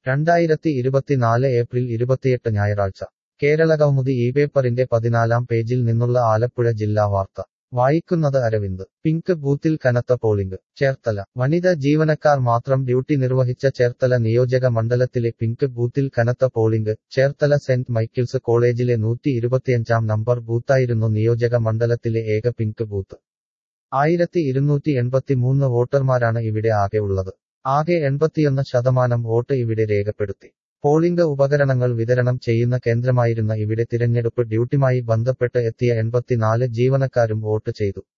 രണ്ടായിരത്തി ഇരുപത്തിനാല് ഏപ്രിൽ ഇരുപത്തിയെട്ട് ഞായറാഴ്ച കേരള കൗമുദി ഈ പേപ്പറിന്റെ പതിനാലാം പേജിൽ നിന്നുള്ള ആലപ്പുഴ ജില്ലാ വാർത്ത വായിക്കുന്നത് അരവിന്ദ് പിങ്ക് ബൂത്തിൽ കനത്ത പോളിംഗ് ചേർത്തല വനിതാ ജീവനക്കാർ മാത്രം ഡ്യൂട്ടി നിർവഹിച്ച ചേർത്തല നിയോജക മണ്ഡലത്തിലെ പിങ്ക് ബൂത്തിൽ കനത്ത പോളിംഗ് ചേർത്തല സെന്റ് മൈക്കിൾസ് കോളേജിലെ നൂറ്റി ഇരുപത്തിയഞ്ചാം നമ്പർ ബൂത്തായിരുന്നു നിയോജക മണ്ഡലത്തിലെ ഏക പിങ്ക് ബൂത്ത് ആയിരത്തി ഇരുന്നൂറ്റി എൺപത്തിമൂന്ന് വോട്ടർമാരാണ് ഇവിടെ ആകെ ഉള്ളത് ആകെ എൺപത്തിയൊന്ന് ശതമാനം വോട്ട് ഇവിടെ രേഖപ്പെടുത്തി പോളിംഗ് ഉപകരണങ്ങൾ വിതരണം ചെയ്യുന്ന കേന്ദ്രമായിരുന്ന ഇവിടെ തിരഞ്ഞെടുപ്പ് ഡ്യൂട്ടിയുമായി ബന്ധപ്പെട്ട് എത്തിയ എൺപത്തിനാല് ജീവനക്കാരും വോട്ട് ചെയ്തു